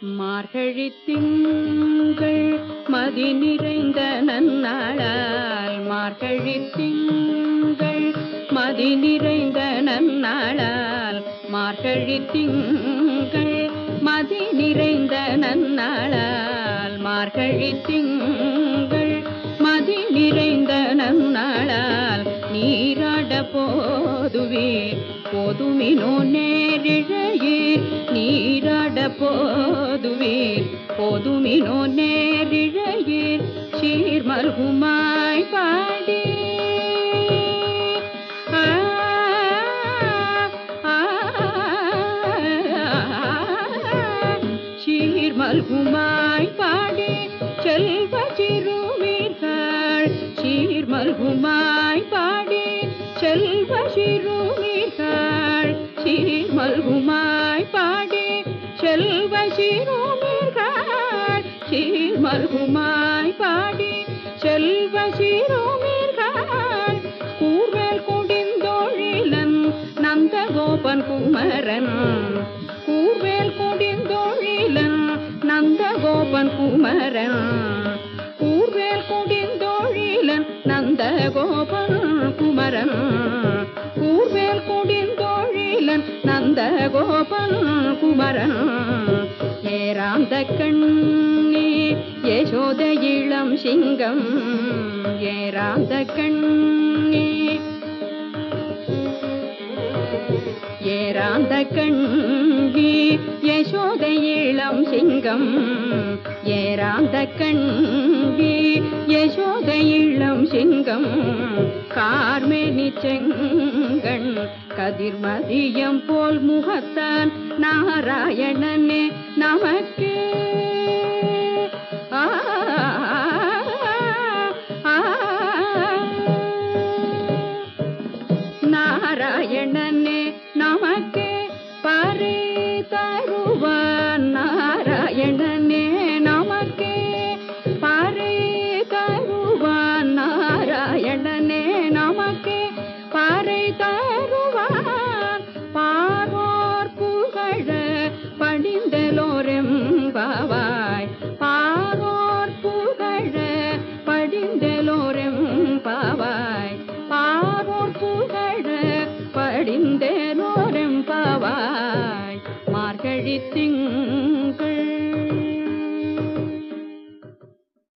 மார்கழி திங்கள் மதி நிறைந்த நன்னாளால் மார்கழி திங்கள் மதி நிறைந்த நன்னாளால் மார்கழி திங்கள் மதி நிறைந்த நன்னாளால் மார்கழி திங்கள் மதி நிறைந்த நன்னாளால் நீராட போதுவீர் போதுமினோ நேரிழையீர் நீராட போதுவீர் போதுமினோ நேரிழையீர் சீர்மல்குமாய் பாடி ஆ, ஆ, சீர்மல்குமாய் பாடி செல்வ சிறுமீர்கள் சீர்மல்குமாய் பாடி செல்வ சிறுமீர்கள் சீர்மல்குமாய் பாடி செல்வ சிறுமீர்கள் சீர்மல்குமாய் பாடி செல்வ சிறுமீர்கள் கூர்வேல் கொடிந்தோழிலன் நந்தகோபன் குமரன் கூர்வேல் கொடிந்தோழிலன் நந்தகோபன் குமரன் கூர்வேல் கொடிந்தோழிலன் நந்தகோபன் குமரன் கூர்வேல் கொடிந்தோழிலன் நந்தகோபன் குமரன் ஏராந்த கண்ணி யசோத இளம் சிங்கம் ஏராந்த கண்ணி ஏராந்த கண்ணி யசோத இளம் சிங்கம் ஏராந்த கண்ணி யசோத இளம் சிங்கம் கார்மேனி செங்கண் கதிர்மதியம் போல் முகத்தான் நாராயணனே நமக்கு ஆ ஆ, நாராயணனே நமக்கு பரி தருவான் நாராயணனே நமக்கு பரி தருவான் நாராயணனே நமக்கு பறை தருவான் பாரோர் புகழ படிந்தலோரெம் பாவாய் பாரோர் புகழ படிந்தலோரெம் பாவாய் பாரோர் புகழ படிந்தலோரெம் பாவாய் மார்கழி திங்கள்